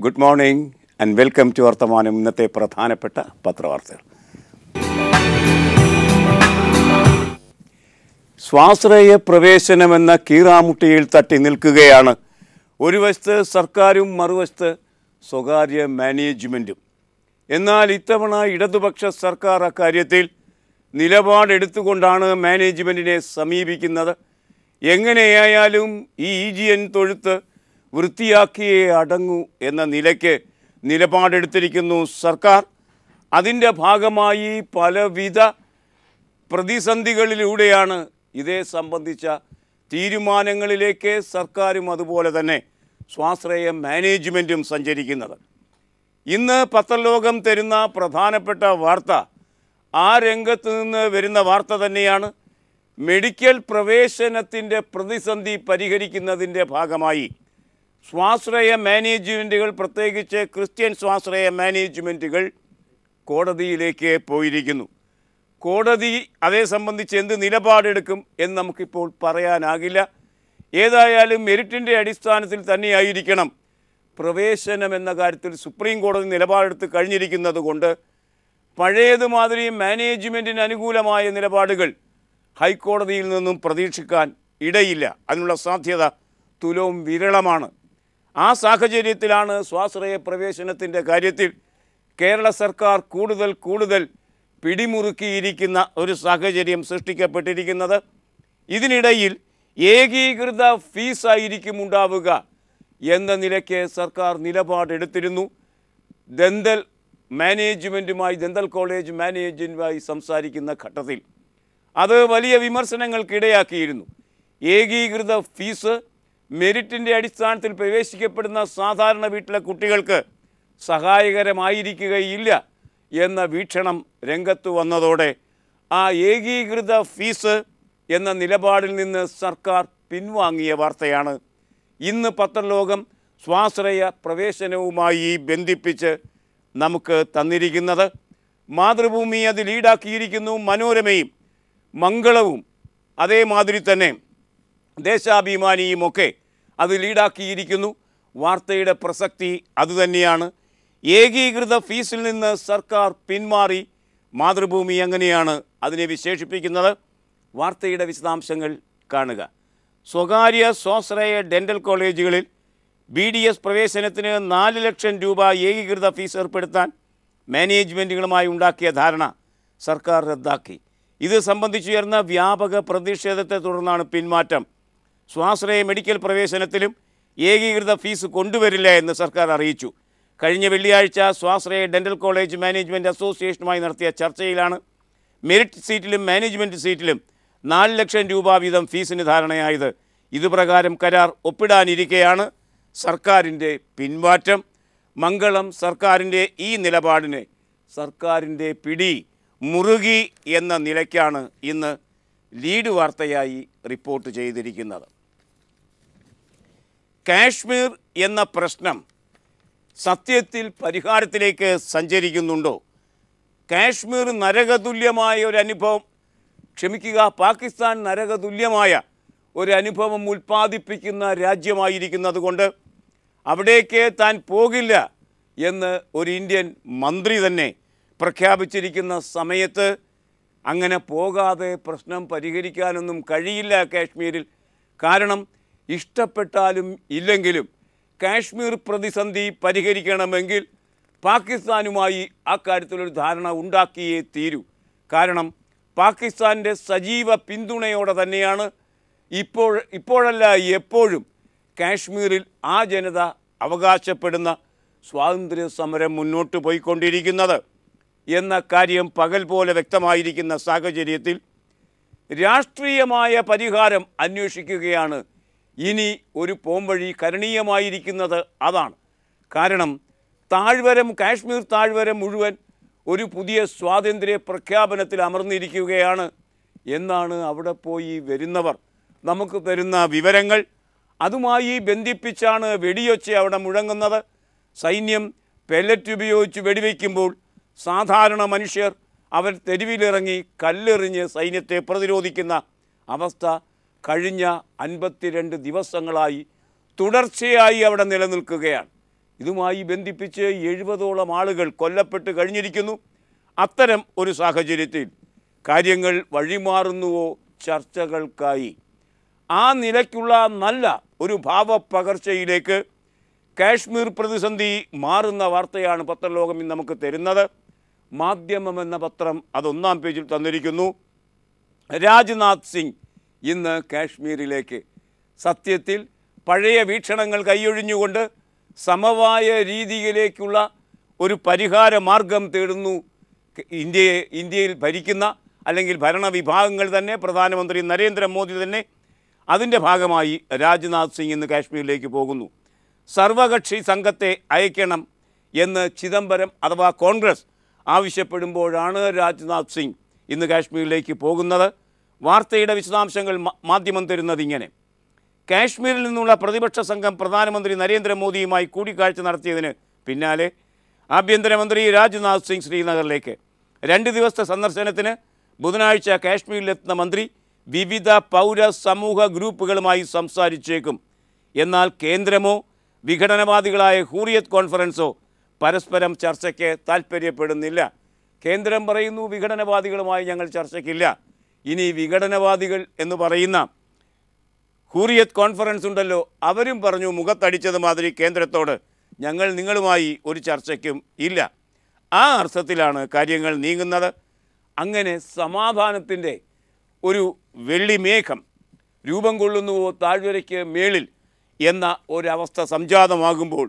good morning and welcome to വർത്തമാനം ഇന്നത്തെ പ്രധാനപ്പെട്ട പത്രവാർത്തകൾ സ്വാശ്രയ പ്രവേശനമെന്ന കീറാമുട്ടിയിൽ തട്ടി നിൽക്കുകയാണ് ഒരു വശത്ത് സർക്കാരും മറുവശത്ത് സ്വകാര്യ മാനേജ്മെൻറ്റും എന്നാൽ ഇത്തവണ ഇടതുപക്ഷ സർക്കാർ അക്കാര്യത്തിൽ നിലപാടെടുത്തുകൊണ്ടാണ് മാനേജ്മെൻറ്റിനെ സമീപിക്കുന്നത് എങ്ങനെയായാലും ഈ ഇ ജി എൻ തൊഴുത്ത് വൃത്തിയാക്കിയേ അടങ്ങൂ എന്ന നിലയ്ക്ക് നിലപാടെടുത്തിരിക്കുന്നു സർക്കാർ അതിൻ്റെ ഭാഗമായി പലവിധ പ്രതിസന്ധികളിലൂടെയാണ് ഇതേ സംബന്ധിച്ച തീരുമാനങ്ങളിലേക്ക് സർക്കാരും അതുപോലെ തന്നെ സ്വാശ്രയ മാനേജ്മെൻറ്റും സഞ്ചരിക്കുന്നത് ഇന്ന് പത്രലോകം തരുന്ന പ്രധാനപ്പെട്ട വാർത്ത ആ രംഗത്ത് നിന്ന് വരുന്ന വാർത്ത തന്നെയാണ് മെഡിക്കൽ പ്രവേശനത്തിൻ്റെ പ്രതിസന്ധി പരിഹരിക്കുന്നതിൻ്റെ ഭാഗമായി സ്വാശ്രയ മാനേജ്മെൻറ്റുകൾ പ്രത്യേകിച്ച് ക്രിസ്ത്യൻ സ്വാശ്രയ മാനേജ്മെൻറ്റുകൾ കോടതിയിലേക്ക് പോയിരിക്കുന്നു കോടതി അതേ സംബന്ധിച്ച് എന്ത് നിലപാടെടുക്കും എന്ന് നമുക്കിപ്പോൾ പറയാനാകില്ല ഏതായാലും മെരിറ്റിൻ്റെ അടിസ്ഥാനത്തിൽ തന്നെയായിരിക്കണം പ്രവേശനം എന്ന കാര്യത്തിൽ സുപ്രീം കോടതി നിലപാടെടുത്ത് കഴിഞ്ഞിരിക്കുന്നത് കൊണ്ട് പഴയതുമാതിരി മാനേജ്മെൻറ്റിന് അനുകൂലമായ നിലപാടുകൾ ഹൈക്കോടതിയിൽ നിന്നും പ്രതീക്ഷിക്കാൻ ഇടയില്ല അതിനുള്ള സാധ്യത തുലവും വിരളമാണ് ആ സാഹചര്യത്തിലാണ് സ്വാശ്രയ പ്രവേശനത്തിൻ്റെ കാര്യത്തിൽ കേരള സർക്കാർ കൂടുതൽ കൂടുതൽ പിടിമുറുക്കിയിരിക്കുന്ന ഒരു സാഹചര്യം സൃഷ്ടിക്കപ്പെട്ടിരിക്കുന്നത് ഇതിനിടയിൽ ഏകീകൃത ഫീസായിരിക്കും ഉണ്ടാവുക എന്ന നിലയ്ക്ക് സർക്കാർ നിലപാടെടുത്തിരുന്നു ദന്തൽ മാനേജ്മെൻറ്റുമായി ദന്തൽ കോളേജ് മാനേജ്മെൻറ്റുമായി സംസാരിക്കുന്ന ഘട്ടത്തിൽ അത് വലിയ വിമർശനങ്ങൾക്കിടയാക്കിയിരുന്നു ഏകീകൃത ഫീസ് മെരിറ്റിൻ്റെ അടിസ്ഥാനത്തിൽ പ്രവേശിക്കപ്പെടുന്ന സാധാരണ വീട്ടിലെ കുട്ടികൾക്ക് സഹായകരമായിരിക്കുകയില്ല എന്ന വീക്ഷണം രംഗത്ത് വന്നതോടെ ആ ഏകീകൃത ഫീസ് എന്ന നിലപാടിൽ നിന്ന് സർക്കാർ പിൻവാങ്ങിയ വാർത്തയാണ് ഇന്ന് പത്രലോകം സ്വാശ്രയ പ്രവേശനവുമായി ബന്ധിപ്പിച്ച് നമുക്ക് തന്നിരിക്കുന്നത് മാതൃഭൂമി അത് ലീഡാക്കിയിരിക്കുന്നു മനോരമയും മംഗളവും അതേമാതിരി തന്നെ ദേശാഭിമാനിയുമൊക്കെ അത് ലീഡാക്കിയിരിക്കുന്നു വാർത്തയുടെ പ്രസക്തി അതുതന്നെയാണ് ഏകീകൃത ഫീസിൽ നിന്ന് സർക്കാർ പിന്മാറി മാതൃഭൂമി അങ്ങനെയാണ് അതിനെ വിശേഷിപ്പിക്കുന്നത് വാർത്തയുടെ വിശദാംശങ്ങൾ കാണുക സ്വകാര്യ സ്വാശ്രയ ഡെൻ്റൽ കോളേജുകളിൽ ബി ഡി എസ് പ്രവേശനത്തിന് നാല് ലക്ഷം രൂപ ഏകീകൃത ഫീസ് ഏർപ്പെടുത്താൻ മാനേജ്മെൻറ്റുകളുമായി ഉണ്ടാക്കിയ ധാരണ സർക്കാർ റദ്ദാക്കി ഇത് സംബന്ധിച്ചുയർന്ന വ്യാപക പ്രതിഷേധത്തെ തുടർന്നാണ് പിന്മാറ്റം സ്വാശ്രയ മെഡിക്കൽ പ്രവേശനത്തിലും ഏകീകൃത ഫീസ് കൊണ്ടുവരില്ല എന്ന് സർക്കാർ അറിയിച്ചു കഴിഞ്ഞ വെള്ളിയാഴ്ച സ്വാശ്രയ ഡെൻ്റൽ കോളേജ് മാനേജ്മെൻറ്റ് അസോസിയേഷനുമായി നടത്തിയ ചർച്ചയിലാണ് മെറിറ്റ് സീറ്റിലും മാനേജ്മെൻറ്റ് സീറ്റിലും നാല് ലക്ഷം രൂപ വീതം ഫീസിന് ധാരണയായത് ഇതുപ്രകാരം കരാർ ഒപ്പിടാനിരിക്കെയാണ് സർക്കാരിൻ്റെ പിന്മാറ്റം മംഗളം സർക്കാരിൻ്റെ ഈ നിലപാടിനെ സർക്കാരിൻ്റെ പിടി മുറുകി എന്ന നിലയ്ക്കാണ് ഇന്ന് ലീഡ് വാർത്തയായി റിപ്പോർട്ട് ചെയ്തിരിക്കുന്നത് കാശ്മീർ എന്ന പ്രശ്നം സത്യത്തിൽ പരിഹാരത്തിലേക്ക് സഞ്ചരിക്കുന്നുണ്ടോ കാശ്മീർ നരകതുല്യമായ ഒരു അനുഭവം ക്ഷമിക്കുക പാകിസ്ഥാൻ നരകതുല്യമായ ഒരു അനുഭവം ഉൽപ്പാദിപ്പിക്കുന്ന രാജ്യമായിരിക്കുന്നത് കൊണ്ട് അവിടേക്ക് താൻ പോകില്ല എന്ന് ഒരു ഇന്ത്യൻ മന്ത്രി തന്നെ പ്രഖ്യാപിച്ചിരിക്കുന്ന സമയത്ത് അങ്ങനെ പോകാതെ പ്രശ്നം പരിഹരിക്കാനൊന്നും കഴിയില്ല കാശ്മീരിൽ കാരണം ഇഷ്ടപ്പെട്ടാലും ഇല്ലെങ്കിലും കാശ്മീർ പ്രതിസന്ധി പരിഹരിക്കണമെങ്കിൽ പാകിസ്ഥാനുമായി ആ കാര്യത്തിലൊരു ധാരണ ഉണ്ടാക്കിയേ തീരൂ കാരണം പാകിസ്ഥാൻ്റെ സജീവ പിന്തുണയോടെ തന്നെയാണ് ഇപ്പോൾ ഇപ്പോഴല്ല എപ്പോഴും കാശ്മീരിൽ ആ ജനത അവകാശപ്പെടുന്ന സ്വാതന്ത്ര്യ സമരം മുന്നോട്ട് പോയിക്കൊണ്ടിരിക്കുന്നത് എന്ന കാര്യം പകൽ പോലെ വ്യക്തമായിരിക്കുന്ന സാഹചര്യത്തിൽ രാഷ്ട്രീയമായ പരിഹാരം അന്വേഷിക്കുകയാണ് ഇനി ഒരു പോംവഴി കരണീയമായിരിക്കുന്നത് അതാണ് കാരണം താഴ്വരം കാശ്മീർ താഴ്വരം മുഴുവൻ ഒരു പുതിയ സ്വാതന്ത്ര്യ പ്രഖ്യാപനത്തിൽ അമർന്നിരിക്കുകയാണ് എന്നാണ് അവിടെ പോയി വരുന്നവർ നമുക്ക് തരുന്ന വിവരങ്ങൾ അതുമായി ബന്ധിപ്പിച്ചാണ് വെടിയൊച്ച അവിടെ മുഴങ്ങുന്നത് സൈന്യം പെല്ലറ്റ് ഉപയോഗിച്ച് വെടിവെക്കുമ്പോൾ സാധാരണ മനുഷ്യർ അവർ തെരുവിലിറങ്ങി കല്ലെറിഞ്ഞ് സൈന്യത്തെ പ്രതിരോധിക്കുന്ന അവസ്ഥ കഴിഞ്ഞ അൻപത്തിരണ്ട് ദിവസങ്ങളായി തുടർച്ചയായി അവിടെ നിലനിൽക്കുകയാണ് ഇതുമായി ബന്ധിപ്പിച്ച് എഴുപതോളം ആളുകൾ കൊല്ലപ്പെട്ട് കഴിഞ്ഞിരിക്കുന്നു അത്തരം ഒരു സാഹചര്യത്തിൽ കാര്യങ്ങൾ വഴിമാറുന്നുവോ ചർച്ചകൾക്കായി ആ നിലയ്ക്കുള്ള നല്ല ഒരു ഭാവപ്പകർച്ചയിലേക്ക് കാശ്മീർ പ്രതിസന്ധി മാറുന്ന വാർത്തയാണ് പത്രലോകം ഇന്ന് നമുക്ക് തരുന്നത് മാധ്യമം എന്ന പത്രം അതൊന്നാം പേജിൽ തന്നിരിക്കുന്നു രാജ്നാഥ് സിംഗ് ഇന്ന് കാശ്മീരിലേക്ക് സത്യത്തിൽ പഴയ വീക്ഷണങ്ങൾ കൈയൊഴിഞ്ഞുകൊണ്ട് സമവായ രീതിയിലേക്കുള്ള ഒരു പരിഹാര മാർഗം തേടുന്നു ഇന്ത്യയെ ഇന്ത്യയിൽ ഭരിക്കുന്ന അല്ലെങ്കിൽ ഭരണവിഭാഗങ്ങൾ തന്നെ പ്രധാനമന്ത്രി നരേന്ദ്രമോദി തന്നെ അതിൻ്റെ ഭാഗമായി രാജ്നാഥ് സിംഗ് ഇന്ന് കാശ്മീരിലേക്ക് പോകുന്നു സർവകക്ഷി സംഘത്തെ അയക്കണം എന്ന് ചിദംബരം അഥവാ കോൺഗ്രസ് ആവശ്യപ്പെടുമ്പോഴാണ് രാജ്നാഥ് സിംഗ് ഇന്ന് കാശ്മീരിലേക്ക് പോകുന്നത് വാർത്തയുടെ വിശദാംശങ്ങൾ മാ- മാധ്യമം തരുന്നത് ഇങ്ങനെ കാശ്മീരിൽ നിന്നുള്ള പ്രതിപക്ഷ സംഘം പ്രധാനമന്ത്രി നരേന്ദ്രമോദിയുമായി കൂടിക്കാഴ്ച നടത്തിയതിന് പിന്നാലെ ആഭ്യന്തരമന്ത്രി രാജ്നാഥ് സിംഗ് ശ്രീനഗറിലേക്ക് രണ്ട് ദിവസത്തെ സന്ദർശനത്തിന് ബുധനാഴ്ച കാശ്മീരിലെത്തുന്ന മന്ത്രി വിവിധ പൗര സമൂഹ ഗ്രൂപ്പുകളുമായി സംസാരിച്ചേക്കും എന്നാൽ കേന്ദ്രമോ വിഘടനവാദികളായ ഹൂറിയത്ത് കോൺഫറൻസോ പരസ്പരം ചർച്ചയ്ക്ക് താൽപ്പര്യപ്പെടുന്നില്ല കേന്ദ്രം പറയുന്നു വിഘടനവാദികളുമായി ഞങ്ങൾ ചർച്ചയ്ക്കില്ല ഇനി വിഘടനവാദികൾ എന്ന് പറയുന്ന ഹൂറിയത്ത് കോൺഫറൻസ് ഉണ്ടല്ലോ അവരും പറഞ്ഞു മുഖത്തടിച്ചത് മാതിരി കേന്ദ്രത്തോട് ഞങ്ങൾ നിങ്ങളുമായി ഒരു ചർച്ചയ്ക്കും ഇല്ല ആ അർത്ഥത്തിലാണ് കാര്യങ്ങൾ നീങ്ങുന്നത് അങ്ങനെ സമാധാനത്തിൻ്റെ ഒരു വെള്ളിമേഘം രൂപം കൊള്ളുന്നുവോ താഴ്വരയ്ക്ക് മേളിൽ എന്ന ഒരവസ്ഥ സംജാതമാകുമ്പോൾ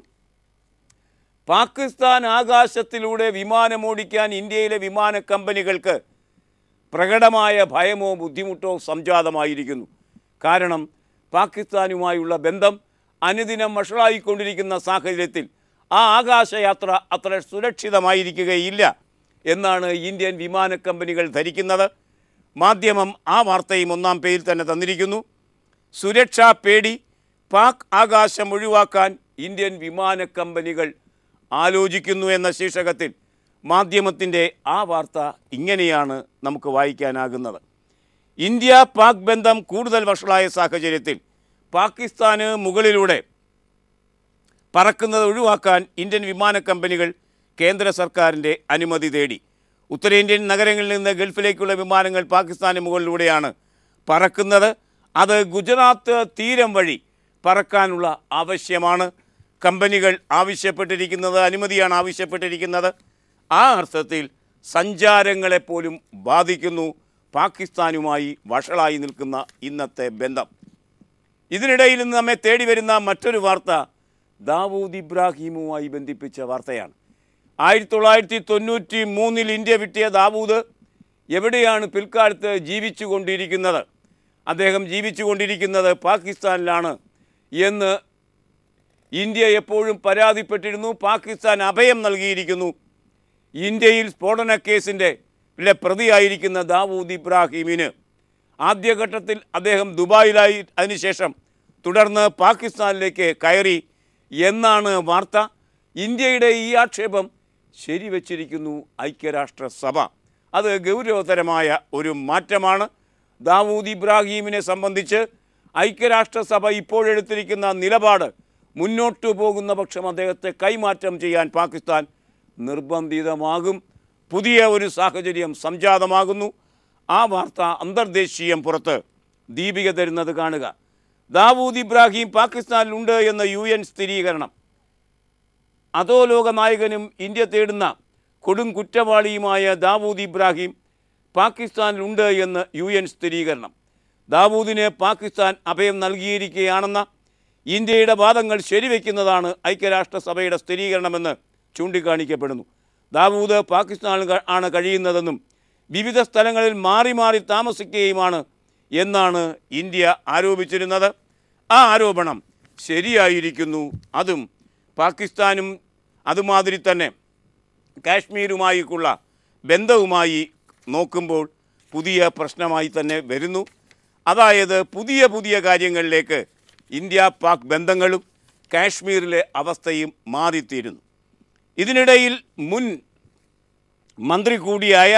പാകിസ്ഥാൻ ആകാശത്തിലൂടെ വിമാനമോടിക്കാൻ ഇന്ത്യയിലെ വിമാന കമ്പനികൾക്ക് പ്രകടമായ ഭയമോ ബുദ്ധിമുട്ടോ സംജാതമായിരിക്കുന്നു കാരണം പാകിസ്ഥാനുമായുള്ള ബന്ധം അനുദിനം വഷളായിക്കൊണ്ടിരിക്കുന്ന സാഹചര്യത്തിൽ ആ ആകാശയാത്ര അത്ര സുരക്ഷിതമായിരിക്കുകയില്ല എന്നാണ് ഇന്ത്യൻ വിമാന കമ്പനികൾ ധരിക്കുന്നത് മാധ്യമം ആ വാർത്തയും ഒന്നാം പേജിൽ തന്നെ തന്നിരിക്കുന്നു സുരക്ഷാ പേടി പാക് ആകാശം ഒഴിവാക്കാൻ ഇന്ത്യൻ വിമാന കമ്പനികൾ ആലോചിക്കുന്നു എന്ന ശീർഷകത്തിൽ മാധ്യമത്തിൻ്റെ ആ വാർത്ത ഇങ്ങനെയാണ് നമുക്ക് വായിക്കാനാകുന്നത് ഇന്ത്യ പാക് ബന്ധം കൂടുതൽ വഷളായ സാഹചര്യത്തിൽ പാകിസ്ഥാന് മുകളിലൂടെ പറക്കുന്നത് ഒഴിവാക്കാൻ ഇന്ത്യൻ വിമാന കമ്പനികൾ കേന്ദ്ര സർക്കാരിൻ്റെ അനുമതി തേടി ഉത്തരേന്ത്യൻ നഗരങ്ങളിൽ നിന്ന് ഗൾഫിലേക്കുള്ള വിമാനങ്ങൾ പാകിസ്ഥാന് മുകളിലൂടെയാണ് പറക്കുന്നത് അത് ഗുജറാത്ത് തീരം വഴി പറക്കാനുള്ള ആവശ്യമാണ് കമ്പനികൾ ആവശ്യപ്പെട്ടിരിക്കുന്നത് അനുമതിയാണ് ആവശ്യപ്പെട്ടിരിക്കുന്നത് ആ അർത്ഥത്തിൽ സഞ്ചാരങ്ങളെപ്പോലും ബാധിക്കുന്നു പാകിസ്ഥാനുമായി വഷളായി നിൽക്കുന്ന ഇന്നത്തെ ബന്ധം ഇതിനിടയിൽ നിന്ന് നമ്മെ തേടി വരുന്ന മറ്റൊരു വാർത്ത ദാവൂദ് ഇബ്രാഹിമുമായി ബന്ധിപ്പിച്ച വാർത്തയാണ് ആയിരത്തി തൊള്ളായിരത്തി തൊണ്ണൂറ്റി മൂന്നിൽ ഇന്ത്യ വിട്ടിയ ദാവൂദ് എവിടെയാണ് പിൽക്കാലത്ത് ജീവിച്ചു കൊണ്ടിരിക്കുന്നത് അദ്ദേഹം ജീവിച്ചു കൊണ്ടിരിക്കുന്നത് പാകിസ്ഥാനിലാണ് എന്ന് ഇന്ത്യ എപ്പോഴും പരാതിപ്പെട്ടിരുന്നു പാകിസ്ഥാൻ അഭയം നൽകിയിരിക്കുന്നു ഇന്ത്യയിൽ സ്ഫോടന കേസിൻ്റെ ലെ പ്രതിയായിരിക്കുന്ന ദാവൂദ് ഇബ്രാഹിമിന് ആദ്യഘട്ടത്തിൽ അദ്ദേഹം ദുബായിലായി അതിനുശേഷം തുടർന്ന് പാകിസ്ഥാനിലേക്ക് കയറി എന്നാണ് വാർത്ത ഇന്ത്യയുടെ ഈ ആക്ഷേപം ശരിവച്ചിരിക്കുന്നു ഐക്യരാഷ്ട്രസഭ അത് ഗൗരവതരമായ ഒരു മാറ്റമാണ് ദാവൂദ് ഇബ്രാഹിമിനെ സംബന്ധിച്ച് ഐക്യരാഷ്ട്രസഭ ഇപ്പോഴെടുത്തിരിക്കുന്ന നിലപാട് മുന്നോട്ടു പോകുന്ന പക്ഷം അദ്ദേഹത്തെ കൈമാറ്റം ചെയ്യാൻ പാകിസ്ഥാൻ നിർബന്ധിതമാകും പുതിയ ഒരു സാഹചര്യം സംജാതമാകുന്നു ആ വാർത്ത അന്തർദേശീയം പുറത്ത് ദീപിക തരുന്നത് കാണുക ദാവൂദ് ഇബ്രാഹിം പാകിസ്ഥാനിലുണ്ട് എന്ന യു എൻ സ്ഥിരീകരണം അധോലോക നായകനും ഇന്ത്യ തേടുന്ന കൊടും കുറ്റവാളിയുമായ ദാവൂദ് ഇബ്രാഹിം പാകിസ്ഥാനിലുണ്ട് എന്ന് യു എൻ സ്ഥിരീകരണം ദാവൂദിന് പാകിസ്ഥാൻ അഭയം നൽകിയിരിക്കുകയാണെന്ന ഇന്ത്യയുടെ വാദങ്ങൾ ശരിവെക്കുന്നതാണ് ഐക്യരാഷ്ട്രസഭയുടെ സ്ഥിരീകരണമെന്ന് ചൂണ്ടിക്കാണിക്കപ്പെടുന്നു ദാവൂദ് പാകിസ്ഥാനിൽ ക- ആണ് കഴിയുന്നതെന്നും വിവിധ സ്ഥലങ്ങളിൽ മാറി മാറി താമസിക്കുകയുമാണ് എന്നാണ് ഇന്ത്യ ആരോപിച്ചിരുന്നത് ആ ആരോപണം ശരിയായിരിക്കുന്നു അതും പാകിസ്ഥാനും അതുമാതിരി തന്നെ കാശ്മീരുമായിട്ടുള്ള ബന്ധവുമായി നോക്കുമ്പോൾ പുതിയ പ്രശ്നമായി തന്നെ വരുന്നു അതായത് പുതിയ പുതിയ കാര്യങ്ങളിലേക്ക് ഇന്ത്യ പാക് ബന്ധങ്ങളും കാശ്മീരിലെ അവസ്ഥയും മാറിത്തീരുന്നു ഇതിനിടയിൽ മുൻ മന്ത്രി കൂടിയായ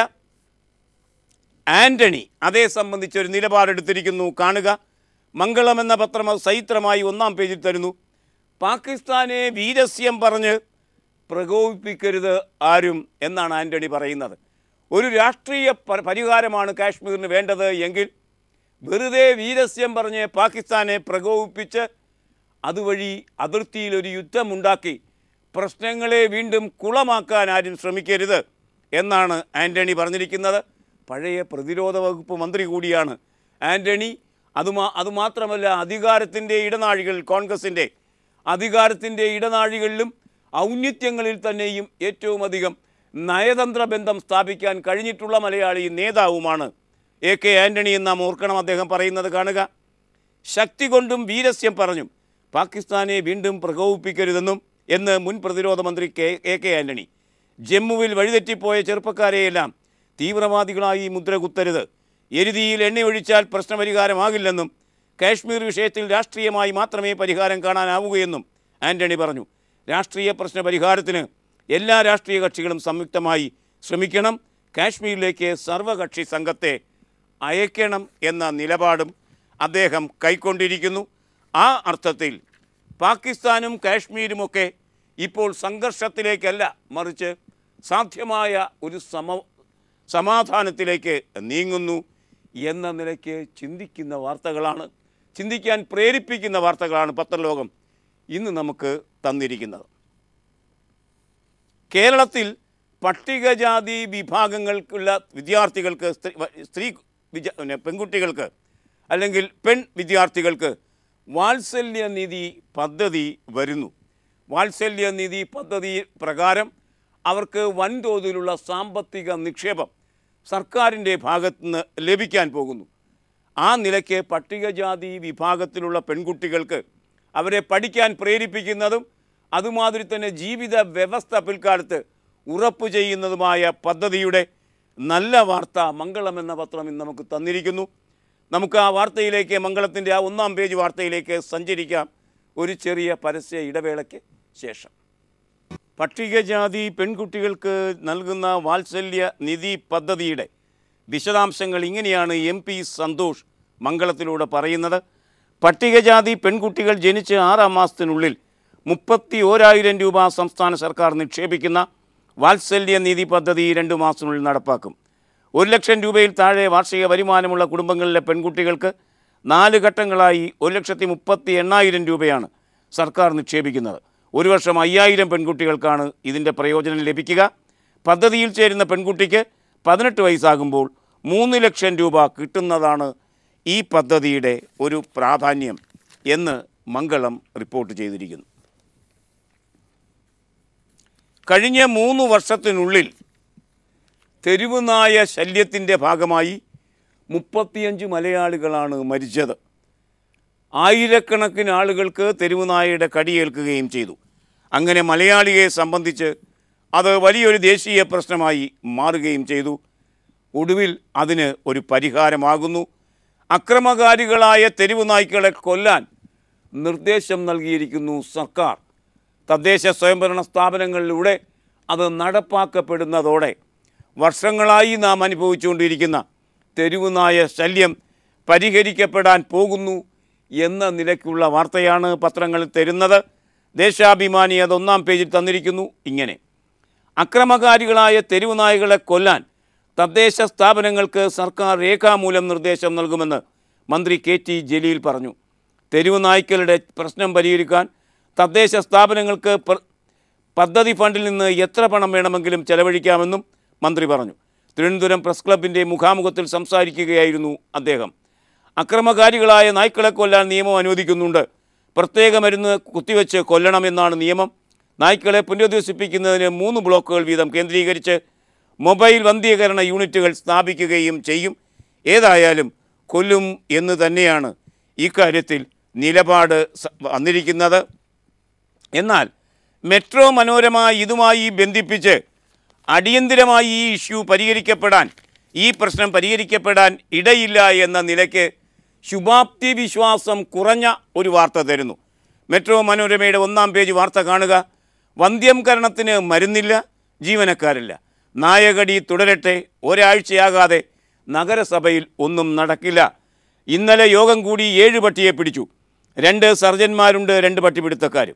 ആന്റണി അതേ സംബന്ധിച്ചൊരു നിലപാടെടുത്തിരിക്കുന്നു കാണുക മംഗളം എന്ന പത്രം അത് സൈത്രമായി ഒന്നാം പേജിൽ തരുന്നു പാകിസ്ഥാനെ വീരസ്യം പറഞ്ഞ് പ്രകോപിപ്പിക്കരുത് ആരും എന്നാണ് ആൻ്റണി പറയുന്നത് ഒരു രാഷ്ട്രീയ പ- പരിഹാരമാണ് കാശ്മീരിന് വേണ്ടത് എങ്കിൽ വെറുതെ വീരസ്യം പറഞ്ഞ് പാകിസ്ഥാനെ പ്രകോപിപ്പിച്ച് അതുവഴി അതിർത്തിയിൽ ഒരു യുദ്ധമുണ്ടാക്കി പ്രശ്നങ്ങളെ വീണ്ടും കുളമാക്കാൻ ആരും ശ്രമിക്കരുത് എന്നാണ് ആൻ്റണി പറഞ്ഞിരിക്കുന്നത് പഴയ പ്രതിരോധ വകുപ്പ് മന്ത്രി കൂടിയാണ് ആൻ്റണി അതുമാ അതുമാത്രമല്ല അധികാരത്തിൻ്റെ ഇടനാഴികൾ കോൺഗ്രസിൻ്റെ അധികാരത്തിൻ്റെ ഇടനാഴികളിലും ഔന്നിത്യങ്ങളിൽ തന്നെയും ഏറ്റവും അധികം നയതന്ത്ര ബന്ധം സ്ഥാപിക്കാൻ കഴിഞ്ഞിട്ടുള്ള മലയാളി നേതാവുമാണ് എ കെ ആൻ്റണി എന്ന് നാം ഓർക്കണം അദ്ദേഹം പറയുന്നത് കാണുക ശക്തി കൊണ്ടും വീരസ്യം പറഞ്ഞും പാകിസ്ഥാനെ വീണ്ടും പ്രകോപിപ്പിക്കരുതെന്നും എന്ന് മുൻ പ്രതിരോധ മന്ത്രി കെ എ കെ ആൻ്റണി ജമ്മുവിൽ വഴിതെറ്റിപ്പോയ ചെറുപ്പക്കാരെയെല്ലാം തീവ്രവാദികളായി മുദ്ര കുത്തരുത് എരുതിയിൽ എണ്ണയൊഴിച്ചാൽ പ്രശ്നപരിഹാരമാകില്ലെന്നും കാശ്മീർ വിഷയത്തിൽ രാഷ്ട്രീയമായി മാത്രമേ പരിഹാരം കാണാനാവുകയെന്നും ആൻ്റണി പറഞ്ഞു രാഷ്ട്രീയ പ്രശ്ന പരിഹാരത്തിന് എല്ലാ രാഷ്ട്രീയ കക്ഷികളും സംയുക്തമായി ശ്രമിക്കണം കാശ്മീരിലേക്ക് സർവകക്ഷി സംഘത്തെ അയക്കണം എന്ന നിലപാടും അദ്ദേഹം കൈക്കൊണ്ടിരിക്കുന്നു ആ അർത്ഥത്തിൽ പാകിസ്ഥാനും കാശ്മീരുമൊക്കെ ഇപ്പോൾ സംഘർഷത്തിലേക്കല്ല മറിച്ച് സാധ്യമായ ഒരു സമ സമാധാനത്തിലേക്ക് നീങ്ങുന്നു എന്ന നിലയ്ക്ക് ചിന്തിക്കുന്ന വാർത്തകളാണ് ചിന്തിക്കാൻ പ്രേരിപ്പിക്കുന്ന വാർത്തകളാണ് പത്രലോകം ഇന്ന് നമുക്ക് തന്നിരിക്കുന്നത് കേരളത്തിൽ പട്ടികജാതി വിഭാഗങ്ങൾക്കുള്ള വിദ്യാർത്ഥികൾക്ക് സ്ത്രീ വ- സ്ത്രീ വിദ്യ പിന്നെ പെൺകുട്ടികൾക്ക് അല്ലെങ്കിൽ പെൺ വിദ്യാർത്ഥികൾക്ക് വാത്സല്യ നിധി പദ്ധതി വരുന്നു വാത്സല്യ നിധി പദ്ധതി പ്രകാരം അവർക്ക് വൻതോതിലുള്ള സാമ്പത്തിക നിക്ഷേപം സർക്കാരിൻ്റെ ഭാഗത്തുനിന്ന് ലഭിക്കാൻ പോകുന്നു ആ നിലയ്ക്ക് പട്ടികജാതി വിഭാഗത്തിലുള്ള പെൺകുട്ടികൾക്ക് അവരെ പഠിക്കാൻ പ്രേരിപ്പിക്കുന്നതും അതുമാതിരി തന്നെ ജീവിത വ്യവസ്ഥ പിൽക്കാലത്ത് ഉറപ്പു ചെയ്യുന്നതുമായ പദ്ധതിയുടെ നല്ല വാർത്ത മംഗളം എന്ന പത്രം ഇന്ന് നമുക്ക് തന്നിരിക്കുന്നു നമുക്ക് ആ വാർത്തയിലേക്ക് മംഗളത്തിൻ്റെ ആ ഒന്നാം പേജ് വാർത്തയിലേക്ക് സഞ്ചരിക്കാം ഒരു ചെറിയ പരസ്യ ഇടവേളയ്ക്ക് ശേഷം പട്ടികജാതി പെൺകുട്ടികൾക്ക് നൽകുന്ന വാത്സല്യ നിധി പദ്ധതിയുടെ വിശദാംശങ്ങൾ ഇങ്ങനെയാണ് എം പി സന്തോഷ് മംഗളത്തിലൂടെ പറയുന്നത് പട്ടികജാതി പെൺകുട്ടികൾ ജനിച്ച് ആറാം മാസത്തിനുള്ളിൽ മുപ്പത്തി ഓരായിരം രൂപ സംസ്ഥാന സർക്കാർ നിക്ഷേപിക്കുന്ന വാത്സല്യ നിധി പദ്ധതി രണ്ട് മാസത്തിനുള്ളിൽ നടപ്പാക്കും ഒരു ലക്ഷം രൂപയിൽ താഴെ വാർഷിക വരുമാനമുള്ള കുടുംബങ്ങളിലെ പെൺകുട്ടികൾക്ക് നാല് ഘട്ടങ്ങളായി ഒരു ലക്ഷത്തി മുപ്പത്തി എണ്ണായിരം രൂപയാണ് സർക്കാർ നിക്ഷേപിക്കുന്നത് ഒരു വർഷം അയ്യായിരം പെൺകുട്ടികൾക്കാണ് ഇതിൻ്റെ പ്രയോജനം ലഭിക്കുക പദ്ധതിയിൽ ചേരുന്ന പെൺകുട്ടിക്ക് പതിനെട്ട് വയസ്സാകുമ്പോൾ മൂന്ന് ലക്ഷം രൂപ കിട്ടുന്നതാണ് ഈ പദ്ധതിയുടെ ഒരു പ്രാധാന്യം എന്ന് മംഗളം റിപ്പോർട്ട് ചെയ്തിരിക്കുന്നു കഴിഞ്ഞ മൂന്ന് വർഷത്തിനുള്ളിൽ തെരുവുനായ ശല്യത്തിൻ്റെ ഭാഗമായി മുപ്പത്തിയഞ്ച് മലയാളികളാണ് മരിച്ചത് ആയിരക്കണക്കിന് ആളുകൾക്ക് തെരുവുനായയുടെ കടിയേൽക്കുകയും ചെയ്തു അങ്ങനെ മലയാളിയെ സംബന്ധിച്ച് അത് വലിയൊരു ദേശീയ പ്രശ്നമായി മാറുകയും ചെയ്തു ഒടുവിൽ അതിന് ഒരു പരിഹാരമാകുന്നു അക്രമകാരികളായ തെരുവു നായ്ക്കളെ കൊല്ലാൻ നിർദ്ദേശം നൽകിയിരിക്കുന്നു സർക്കാർ തദ്ദേശ സ്വയംഭരണ സ്ഥാപനങ്ങളിലൂടെ അത് നടപ്പാക്കപ്പെടുന്നതോടെ വർഷങ്ങളായി നാം അനുഭവിച്ചുകൊണ്ടിരിക്കുന്ന തെരുവുനായ ശല്യം പരിഹരിക്കപ്പെടാൻ പോകുന്നു എന്ന നിലയ്ക്കുള്ള വാർത്തയാണ് പത്രങ്ങൾ തരുന്നത് ദേശാഭിമാനി അത് ഒന്നാം പേജിൽ തന്നിരിക്കുന്നു ഇങ്ങനെ അക്രമകാരികളായ തെരുവുനായകളെ കൊല്ലാൻ തദ്ദേശ സ്ഥാപനങ്ങൾക്ക് സർക്കാർ രേഖാമൂലം നിർദ്ദേശം നൽകുമെന്ന് മന്ത്രി കെ ടി ജലീൽ പറഞ്ഞു തെരുവുനായ്ക്കളുടെ പ്രശ്നം പരിഹരിക്കാൻ തദ്ദേശ സ്ഥാപനങ്ങൾക്ക് പ്ര- പദ്ധതി ഫണ്ടിൽ നിന്ന് എത്ര പണം വേണമെങ്കിലും ചെലവഴിക്കാമെന്നും മന്ത്രി പറഞ്ഞു തിരുവനന്തപുരം പ്രസ് ക്ലബിൻ്റെ മുഖാമുഖത്തിൽ സംസാരിക്കുകയായിരുന്നു അദ്ദേഹം അക്രമകാരികളായ നായ്ക്കളെ കൊല്ലാൻ നിയമം അനുവദിക്കുന്നുണ്ട് പ്രത്യേക മരുന്ന് കുത്തിവെച്ച് കൊല്ലണമെന്നാണ് നിയമം നായ്ക്കളെ പുനരധിവസിപ്പിക്കുന്നതിന് മൂന്ന് ബ്ലോക്കുകൾ വീതം കേന്ദ്രീകരിച്ച് മൊബൈൽ വന്ധ്യീകരണ യൂണിറ്റുകൾ സ്ഥാപിക്കുകയും ചെയ്യും ഏതായാലും കൊല്ലും എന്ന് തന്നെയാണ് ഇക്കാര്യത്തിൽ നിലപാട് സ- വന്നിരിക്കുന്നത് എന്നാൽ മെട്രോ മനോരമ ഇതുമായി ബന്ധിപ്പിച്ച് അടിയന്തിരമായി ഈ ഇഷ്യൂ പരിഹരിക്കപ്പെടാൻ ഈ പ്രശ്നം പരിഹരിക്കപ്പെടാൻ ഇടയില്ല എന്ന നിലയ്ക്ക് ശുഭാപ്തി വിശ്വാസം കുറഞ്ഞ ഒരു വാർത്ത തരുന്നു മെട്രോ മനോരമയുടെ ഒന്നാം പേജ് വാർത്ത കാണുക വന്ധ്യംകരണത്തിന് മരുന്നില്ല ജീവനക്കാരില്ല നായകടി തുടരട്ടെ ഒരാഴ്ചയാകാതെ നഗരസഭയിൽ ഒന്നും നടക്കില്ല ഇന്നലെ യോഗം കൂടി ഏഴ് പട്ടിയെ പിടിച്ചു രണ്ട് സർജന്മാരുണ്ട് രണ്ട് പട്ടിപിടുത്തക്കാരും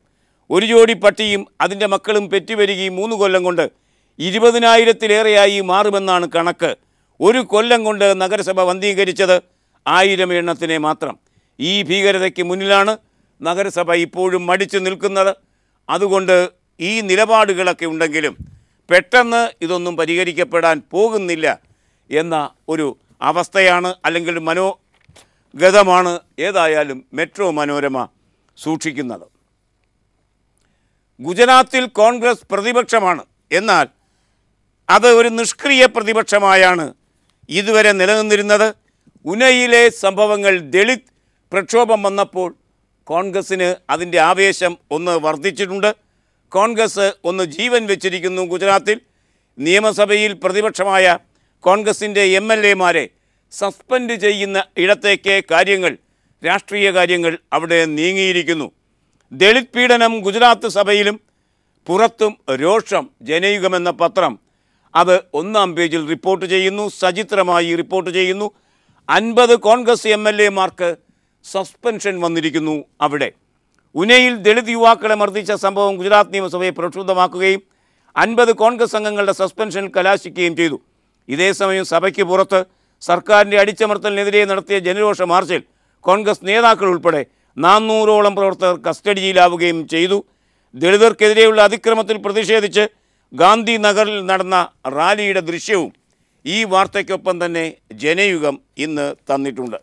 ഒരു ജോഡി പട്ടിയും അതിൻ്റെ മക്കളും പെറ്റുവരികയും മൂന്ന് കൊല്ലം കൊണ്ട് ഇരുപതിനായിരത്തിലേറെയായി മാറുമെന്നാണ് കണക്ക് ഒരു കൊല്ലം കൊണ്ട് നഗരസഭ വന്ധീകരിച്ചത് ആയിരം എണ്ണത്തിനെ മാത്രം ഈ ഭീകരതയ്ക്ക് മുന്നിലാണ് നഗരസഭ ഇപ്പോഴും മടിച്ചു നിൽക്കുന്നത് അതുകൊണ്ട് ഈ നിലപാടുകളൊക്കെ ഉണ്ടെങ്കിലും പെട്ടെന്ന് ഇതൊന്നും പരിഹരിക്കപ്പെടാൻ പോകുന്നില്ല എന്ന ഒരു അവസ്ഥയാണ് അല്ലെങ്കിൽ മനോഗതമാണ് ഏതായാലും മെട്രോ മനോരമ സൂക്ഷിക്കുന്നത് ഗുജറാത്തിൽ കോൺഗ്രസ് പ്രതിപക്ഷമാണ് എന്നാൽ അത് ഒരു നിഷ്ക്രിയ പ്രതിപക്ഷമായാണ് ഇതുവരെ നിലനിന്നിരുന്നത് ഉനയിലെ സംഭവങ്ങൾ ദളിത് പ്രക്ഷോഭം വന്നപ്പോൾ കോൺഗ്രസ്സിന് അതിൻ്റെ ആവേശം ഒന്ന് വർദ്ധിച്ചിട്ടുണ്ട് കോൺഗ്രസ് ഒന്ന് ജീവൻ വെച്ചിരിക്കുന്നു ഗുജറാത്തിൽ നിയമസഭയിൽ പ്രതിപക്ഷമായ കോൺഗ്രസിൻ്റെ എം എൽ എമാരെ സസ്പെൻഡ് ചെയ്യുന്ന ഇടത്തേക്ക് കാര്യങ്ങൾ രാഷ്ട്രീയ കാര്യങ്ങൾ അവിടെ നീങ്ങിയിരിക്കുന്നു ദളിത് പീഡനം ഗുജറാത്ത് സഭയിലും പുറത്തും രോഷം ജനയുഗമെന്ന പത്രം അത് ഒന്നാം പേജിൽ റിപ്പോർട്ട് ചെയ്യുന്നു സചിത്രമായി റിപ്പോർട്ട് ചെയ്യുന്നു അൻപത് കോൺഗ്രസ് എം എൽ എമാർക്ക് സസ്പെൻഷൻ വന്നിരിക്കുന്നു അവിടെ ഉനയിൽ ദളിത് യുവാക്കളെ മർദ്ദിച്ച സംഭവം ഗുജറാത്ത് നിയമസഭയെ പ്രക്ഷുബ്ധമാക്കുകയും അൻപത് കോൺഗ്രസ് അംഗങ്ങളുടെ സസ്പെൻഷൻ കലാശിക്കുകയും ചെയ്തു ഇതേസമയം സഭയ്ക്ക് പുറത്ത് സർക്കാരിൻ്റെ അടിച്ചമർത്തലിനെതിരെ നടത്തിയ ജനരോഷ മാർച്ചിൽ കോൺഗ്രസ് നേതാക്കൾ ഉൾപ്പെടെ നാനൂറോളം പ്രവർത്തകർ കസ്റ്റഡിയിലാവുകയും ചെയ്തു ദളിതർക്കെതിരെയുള്ള അതിക്രമത്തിൽ പ്രതിഷേധിച്ച് ഗാന്ധി നഗറിൽ നടന്ന റാലിയുടെ ദൃശ്യവും ഈ വാർത്തയ്ക്കൊപ്പം തന്നെ ജനയുഗം ഇന്ന് തന്നിട്ടുണ്ട്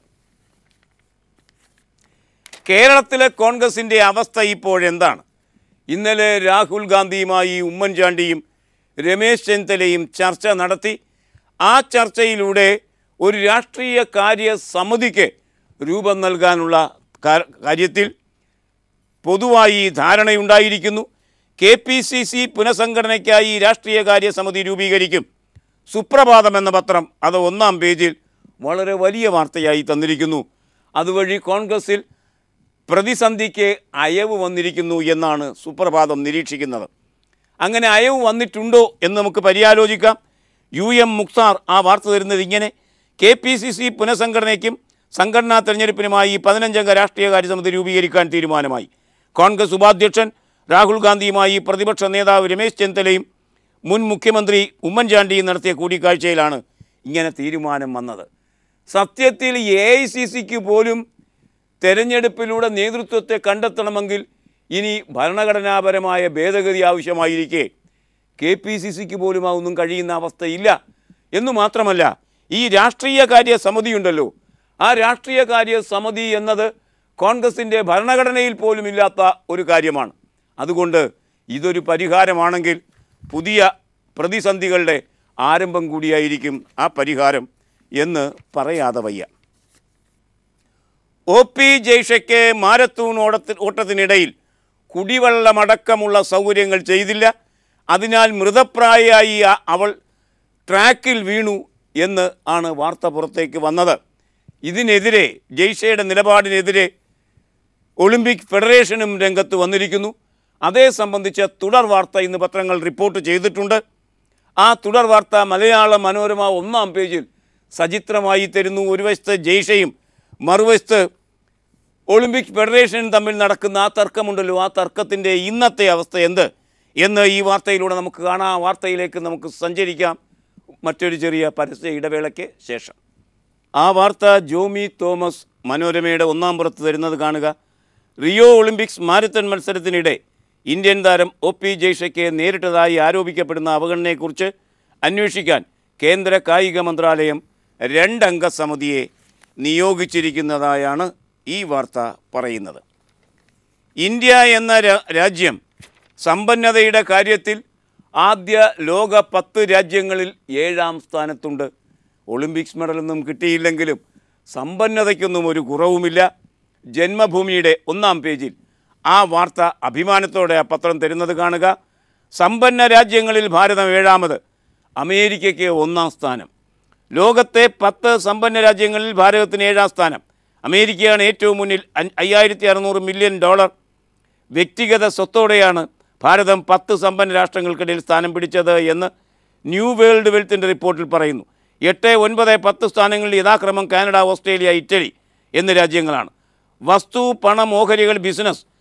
കേരളത്തിലെ കോൺഗ്രസിൻ്റെ അവസ്ഥ ഇപ്പോഴെന്താണ് ഇന്നലെ രാഹുൽ ഗാന്ധിയുമായി ഉമ്മൻചാണ്ടിയും രമേശ് ചെന്നിത്തലയും ചർച്ച നടത്തി ആ ചർച്ചയിലൂടെ ഒരു രാഷ്ട്രീയ കാര്യ സമിതിക്ക് രൂപം നൽകാനുള്ള കാ- കാര്യത്തിൽ പൊതുവായി ധാരണയുണ്ടായിരിക്കുന്നു കെ പി സി സി പുനഃസംഘടനയ്ക്കായി രാഷ്ട്രീയകാര്യ സമിതി രൂപീകരിക്കും സുപ്രഭാതം എന്ന പത്രം അത് ഒന്നാം പേജിൽ വളരെ വലിയ വാർത്തയായി തന്നിരിക്കുന്നു അതുവഴി കോൺഗ്രസിൽ പ്രതിസന്ധിക്ക് അയവ് വന്നിരിക്കുന്നു എന്നാണ് സുപ്രഭാതം നിരീക്ഷിക്കുന്നത് അങ്ങനെ അയവ് വന്നിട്ടുണ്ടോ എന്ന് നമുക്ക് പര്യാലോചിക്കാം യു എം മുക്താർ ആ വാർത്ത തരുന്നത് ഇങ്ങനെ കെ പി സി സി പുനഃസംഘടനയ്ക്കും സംഘടനാ തെരഞ്ഞെടുപ്പിനുമായി പതിനഞ്ചംഗ രാഷ്ട്രീയകാര്യ സമിതി രൂപീകരിക്കാൻ തീരുമാനമായി കോൺഗ്രസ് ഉപാധ്യക്ഷൻ രാഹുൽ ഗാന്ധിയുമായി പ്രതിപക്ഷ നേതാവ് രമേശ് ചെന്നിത്തലയും മുൻ മുഖ്യമന്ത്രി ഉമ്മൻചാണ്ടിയും നടത്തിയ കൂടിക്കാഴ്ചയിലാണ് ഇങ്ങനെ തീരുമാനം വന്നത് സത്യത്തിൽ എ ഐ സി സിക്ക് പോലും തെരഞ്ഞെടുപ്പിലൂടെ നേതൃത്വത്തെ കണ്ടെത്തണമെങ്കിൽ ഇനി ഭരണഘടനാപരമായ ഭേദഗതി ആവശ്യമായിരിക്കെ കെ പി സി സിക്ക് പോലും അതൊന്നും കഴിയുന്ന അവസ്ഥയില്ല എന്നു മാത്രമല്ല ഈ രാഷ്ട്രീയ കാര്യ സമിതിയുണ്ടല്ലോ ആ രാഷ്ട്രീയ കാര്യ സമിതി എന്നത് കോൺഗ്രസിൻ്റെ ഭരണഘടനയിൽ പോലും ഇല്ലാത്ത ഒരു കാര്യമാണ് അതുകൊണ്ട് ഇതൊരു പരിഹാരമാണെങ്കിൽ പുതിയ പ്രതിസന്ധികളുടെ ആരംഭം കൂടിയായിരിക്കും ആ പരിഹാരം എന്ന് പറയാതെ വയ്യ ഒ പി ജയ്ഷയ്ക്ക് മാരത്തൂൺ ഓടത്തി ഓട്ടത്തിനിടയിൽ കുടിവെള്ളമടക്കമുള്ള സൗകര്യങ്ങൾ ചെയ്തില്ല അതിനാൽ മൃതപ്രായയായി ആ- അവൾ ട്രാക്കിൽ വീണു എന്ന് ആണ് വാർത്ത പുറത്തേക്ക് വന്നത് ഇതിനെതിരെ ജയ്ഷയുടെ നിലപാടിനെതിരെ ഒളിമ്പിക് ഫെഡറേഷനും രംഗത്ത് വന്നിരിക്കുന്നു അതേ സംബന്ധിച്ച തുടർ വാർത്ത ഇന്ന് പത്രങ്ങൾ റിപ്പോർട്ട് ചെയ്തിട്ടുണ്ട് ആ തുടർ വാർത്ത മലയാള മനോരമ ഒന്നാം പേജിൽ സചിത്രമായി തരുന്നു ഒരു വശത്ത് ജയ്ഷയും മറുവശത്ത് ഒളിമ്പിക് ഫെഡറേഷനും തമ്മിൽ നടക്കുന്ന ആ തർക്കമുണ്ടല്ലോ ആ തർക്കത്തിൻ്റെ ഇന്നത്തെ അവസ്ഥ എന്ത് എന്ന് ഈ വാർത്തയിലൂടെ നമുക്ക് കാണാം ആ വാർത്തയിലേക്ക് നമുക്ക് സഞ്ചരിക്കാം മറ്റൊരു ചെറിയ പരസ്യ ഇടവേളയ്ക്ക് ശേഷം ആ വാർത്ത ജോമി തോമസ് മനോരമയുടെ ഒന്നാം പുറത്ത് തരുന്നത് കാണുക റിയോ ഒളിമ്പിക്സ് മാരത്തൺ മത്സരത്തിനിടെ ഇന്ത്യൻ താരം ഒ പി ജയ്ഷയ്ക്ക് നേരിട്ടതായി ആരോപിക്കപ്പെടുന്ന അവഗണനയെക്കുറിച്ച് അന്വേഷിക്കാൻ കേന്ദ്ര കായിക മന്ത്രാലയം രണ്ടംഗ സമിതിയെ നിയോഗിച്ചിരിക്കുന്നതായാണ് ഈ വാർത്ത പറയുന്നത് ഇന്ത്യ എന്ന രാ- രാജ്യം സമ്പന്നതയുടെ കാര്യത്തിൽ ആദ്യ ലോക പത്ത് രാജ്യങ്ങളിൽ ഏഴാം സ്ഥാനത്തുണ്ട് ഒളിമ്പിക്സ് മെഡലൊന്നും കിട്ടിയില്ലെങ്കിലും സമ്പന്നതയ്ക്കൊന്നും ഒരു കുറവുമില്ല ജന്മഭൂമിയുടെ ഒന്നാം പേജിൽ ആ വാർത്ത അഭിമാനത്തോടെ ആ പത്രം തരുന്നത് കാണുക സമ്പന്ന രാജ്യങ്ങളിൽ ഭാരതം ഏഴാമത് അമേരിക്കയ്ക്ക് ഒന്നാം സ്ഥാനം ലോകത്തെ പത്ത് സമ്പന്ന രാജ്യങ്ങളിൽ ഭാരതത്തിന് ഏഴാം സ്ഥാനം അമേരിക്കയാണ് ഏറ്റവും മുന്നിൽ അൻ- അയ്യായിരത്തി അറുന്നൂറ് മില്യൺ ഡോളർ വ്യക്തിഗത സ്വത്തോടെയാണ് ഭാരതം പത്ത് സമ്പന്ന രാഷ്ട്രങ്ങൾക്കിടയിൽ സ്ഥാനം പിടിച്ചത് എന്ന് ന്യൂ വേൾഡ് വെൽത്തിൻ്റെ റിപ്പോർട്ടിൽ പറയുന്നു എട്ട് ഒൻപത് പത്ത് സ്ഥാനങ്ങളിൽ യഥാക്രമം കാനഡ ഓസ്ട്രേലിയ ഇറ്റലി എന്നീ രാജ്യങ്ങളാണ് വസ്തു പണം ഓഹരികൾ ബിസിനസ്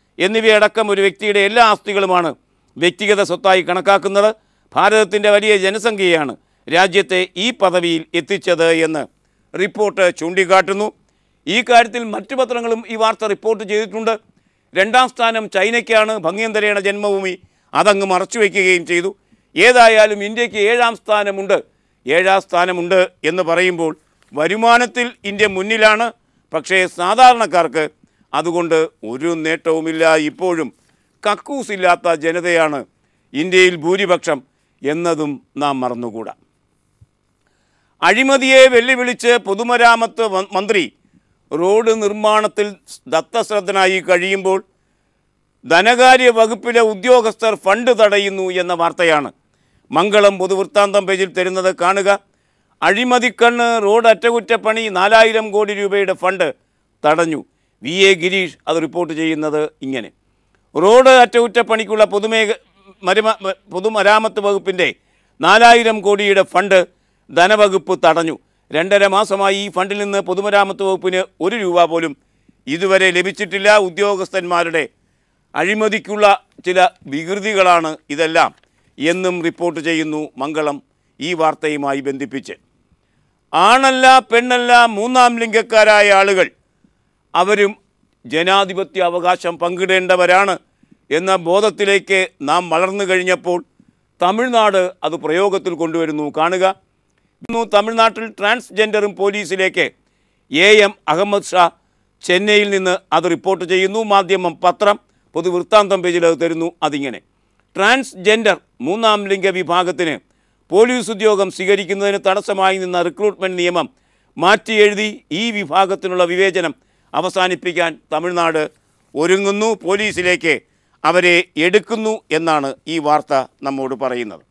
എന്നിവയടക്കം ഒരു വ്യക്തിയുടെ എല്ലാ ആസ്തികളുമാണ് വ്യക്തിഗത സ്വത്തായി കണക്കാക്കുന്നത് ഭാരതത്തിൻ്റെ വലിയ ജനസംഖ്യയാണ് രാജ്യത്തെ ഈ പദവിയിൽ എത്തിച്ചത് എന്ന് റിപ്പോർട്ട് ചൂണ്ടിക്കാട്ടുന്നു ഈ കാര്യത്തിൽ മറ്റു പത്രങ്ങളും ഈ വാർത്ത റിപ്പോർട്ട് ചെയ്തിട്ടുണ്ട് രണ്ടാം സ്ഥാനം ചൈനയ്ക്കാണ് ഭംഗ്യന്തരേണ ജന്മഭൂമി അതങ്ങ് മറച്ചുവെക്കുകയും ചെയ്തു ഏതായാലും ഇന്ത്യക്ക് ഏഴാം സ്ഥാനമുണ്ട് ഏഴാം സ്ഥാനമുണ്ട് എന്ന് പറയുമ്പോൾ വരുമാനത്തിൽ ഇന്ത്യ മുന്നിലാണ് പക്ഷേ സാധാരണക്കാർക്ക് അതുകൊണ്ട് ഒരു നേട്ടവുമില്ല ഇപ്പോഴും കക്കൂസില്ലാത്ത ജനതയാണ് ഇന്ത്യയിൽ ഭൂരിപക്ഷം എന്നതും നാം മറന്നുകൂടാ അഴിമതിയെ വെല്ലുവിളിച്ച് പൊതുമരാമത്ത് മ- മന്ത്രി റോഡ് നിർമ്മാണത്തിൽ ദത്തശ്രദ്ധനായി കഴിയുമ്പോൾ ധനകാര്യ വകുപ്പിലെ ഉദ്യോഗസ്ഥർ ഫണ്ട് തടയുന്നു എന്ന വാർത്തയാണ് മംഗളം പൊതുവൃത്താന്തം പേജിൽ തരുന്നത് കാണുക അഴിമതിക്കണ്ണ് റോഡ് അറ്റകുറ്റപ്പണി നാലായിരം കോടി രൂപയുടെ ഫണ്ട് തടഞ്ഞു വി എ ഗിരീഷ് അത് റിപ്പോർട്ട് ചെയ്യുന്നത് ഇങ്ങനെ റോഡ് അറ്റകുറ്റപ്പണിക്കുള്ള പൊതുമേഖ മരുമ പൊതുമരാമത്ത് വകുപ്പിൻ്റെ നാലായിരം കോടിയുടെ ഫണ്ട് ധനവകുപ്പ് തടഞ്ഞു രണ്ടര മാസമായി ഈ ഫണ്ടിൽ നിന്ന് പൊതുമരാമത്ത് വകുപ്പിന് ഒരു രൂപ പോലും ഇതുവരെ ലഭിച്ചിട്ടില്ല ഉദ്യോഗസ്ഥന്മാരുടെ അഴിമതിക്കുള്ള ചില വികൃതികളാണ് ഇതെല്ലാം എന്നും റിപ്പോർട്ട് ചെയ്യുന്നു മംഗളം ഈ വാർത്തയുമായി ബന്ധിപ്പിച്ച് ആണല്ല പെണ്ണല്ല മൂന്നാം ലിംഗക്കാരായ ആളുകൾ അവരും ജനാധിപത്യ അവകാശം പങ്കിടേണ്ടവരാണ് എന്ന ബോധത്തിലേക്ക് നാം വളർന്നു കഴിഞ്ഞപ്പോൾ തമിഴ്നാട് അത് പ്രയോഗത്തിൽ കൊണ്ടുവരുന്നു കാണുക ഇന്നു തമിഴ്നാട്ടിൽ ട്രാൻസ്ജെൻഡറും പോലീസിലേക്ക് എ എം അഹമ്മദ് ഷാ ചെന്നൈയിൽ നിന്ന് അത് റിപ്പോർട്ട് ചെയ്യുന്നു മാധ്യമം പത്രം പൊതുവൃത്താന്തം പേജിൽ അത് തരുന്നു അതിങ്ങനെ ട്രാൻസ്ജെൻഡർ മൂന്നാം ലിംഗ വിഭാഗത്തിന് പോലീസ് ഉദ്യോഗം സ്വീകരിക്കുന്നതിന് തടസ്സമായി നിന്ന റിക്രൂട്ട്മെൻറ്റ് നിയമം മാറ്റി എഴുതി ഈ വിഭാഗത്തിനുള്ള വിവേചനം അവസാനിപ്പിക്കാൻ തമിഴ്നാട് ഒരുങ്ങുന്നു പോലീസിലേക്ക് അവരെ എടുക്കുന്നു എന്നാണ് ഈ വാർത്ത നമ്മോട് പറയുന്നത്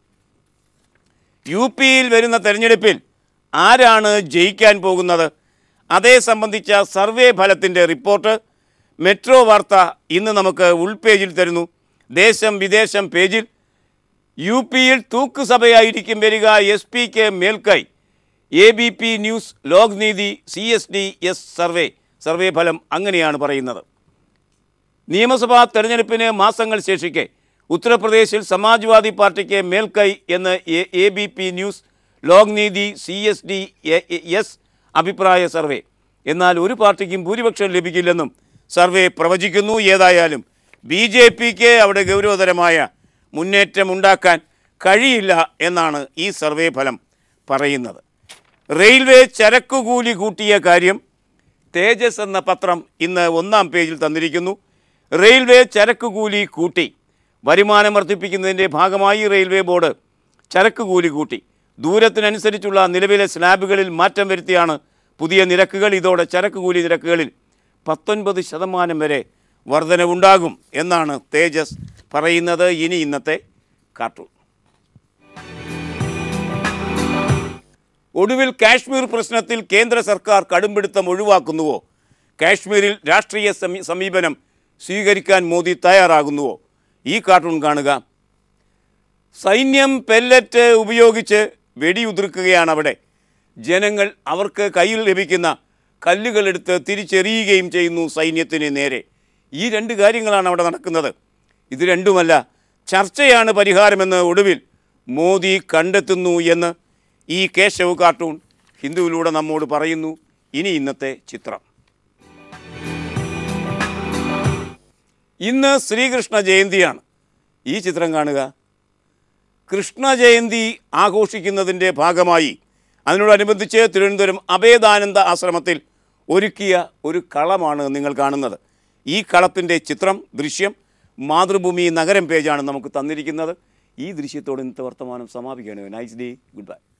യു പിയിൽ വരുന്ന തെരഞ്ഞെടുപ്പിൽ ആരാണ് ജയിക്കാൻ പോകുന്നത് അതേ സംബന്ധിച്ച സർവേ ഫലത്തിൻ്റെ റിപ്പോർട്ട് മെട്രോ വാർത്ത ഇന്ന് നമുക്ക് ഉൾപേജിൽ തരുന്നു ദേശം വിദേശം പേജിൽ യു പിയിൽ തൂക്കുസഭയായിരിക്കും വരിക എസ് പിക്ക് മേൽക്കൈ A B P news Lokniti C S D S survey survey ഫലം അങ്ങനെയാണ് പറയുന്നത് നിയമസഭാ തെരഞ്ഞെടുപ്പിന് മാസങ്ങൾ ശേഷിക്കെ ഉത്തർപ്രദേശിൽ സമാജ്വാദി പാർട്ടിക്ക് മേൽക്കൈ എന്ന് A B P news Lokniti C S D S അഭിപ്രായ സർവേ എന്നാൽ ഒരു പാർട്ടിക്കും ഭൂരിപക്ഷം ലഭിക്കില്ലെന്നും സർവേ പ്രവചിക്കുന്നു ഏതായാലും ബി ജെ പിക്ക് അവിടെ ഗൗരവതരമായ മുന്നേറ്റമുണ്ടാക്കാൻ കഴിയില്ല എന്നാണ് ഈ സർവേ ഫലം പറയുന്നത് റെയിൽവേ ചരക്കുകൂലി കൂട്ടിയ കാര്യം തേജസ് എന്ന പത്രം ഇന്ന് ഒന്നാം പേജിൽ തന്നിരിക്കുന്നു റെയിൽവേ ചരക്കുകൂലി കൂട്ടി വരുമാനം വർദ്ധിപ്പിക്കുന്നതിൻ്റെ ഭാഗമായി റെയിൽവേ ബോർഡ് ചരക്കുകൂലി കൂട്ടി ദൂരത്തിനനുസരിച്ചുള്ള നിലവിലെ സ്ലാബുകളിൽ മാറ്റം വരുത്തിയാണ് പുതിയ നിരക്കുകൾ ഇതോടെ ചരക്കുകൂലി നിരക്കുകളിൽ പത്തൊൻപത് ശതമാനം വരെ വർധനവുണ്ടാകും എന്നാണ് തേജസ് പറയുന്നത് ഇനി ഇന്നത്തെ കാർട്ടൂൺ ഒടുവിൽ കാശ്മീർ പ്രശ്നത്തിൽ കേന്ദ്ര സർക്കാർ കടുംപിടുത്തം ഒഴിവാക്കുന്നുവോ കാശ്മീരിൽ രാഷ്ട്രീയ സമീ- സമീപനം സ്വീകരിക്കാൻ മോദി തയ്യാറാകുന്നുവോ ഈ കാർട്ടൂൺ കാണുക സൈന്യം പെല്ലറ്റ് ഉപയോഗിച്ച് വെടിയുതിർക്കുകയാണ് അവിടെ ജനങ്ങൾ അവർക്ക് കയ്യിൽ ലഭിക്കുന്ന കല്ലുകളെടുത്ത് തിരിച്ചെറിയുകയും ചെയ്യുന്നു സൈന്യത്തിന് നേരെ ഈ രണ്ട് കാര്യങ്ങളാണ് അവിടെ നടക്കുന്നത് ഇത് രണ്ടുമല്ല ചർച്ചയാണ് പരിഹാരമെന്ന് ഒടുവിൽ മോദി കണ്ടെത്തുന്നു എന്ന് ഈ കേശവ് കാർട്ടൂൺ ഹിന്ദുവിലൂടെ നമ്മോട് പറയുന്നു ഇനി ഇന്നത്തെ ചിത്രം ഇന്ന് ശ്രീകൃഷ്ണ ജയന്തിയാണ് ഈ ചിത്രം കാണുക കൃഷ്ണ ജയന്തി ആഘോഷിക്കുന്നതിൻ്റെ ഭാഗമായി അതിനോടനുബന്ധിച്ച് തിരുവനന്തപുരം അഭേദാനന്ദ ആശ്രമത്തിൽ ഒരുക്കിയ ഒരു കളമാണ് നിങ്ങൾ കാണുന്നത് ഈ കളത്തിൻ്റെ ചിത്രം ദൃശ്യം മാതൃഭൂമി നഗരം പേജാണ് നമുക്ക് തന്നിരിക്കുന്നത് ഈ ദൃശ്യത്തോടെ ഇന്നത്തെ വർത്തമാനം സമാപിക്കുകയാണ് നൈസ് ഡേ ഗുഡ് ബൈ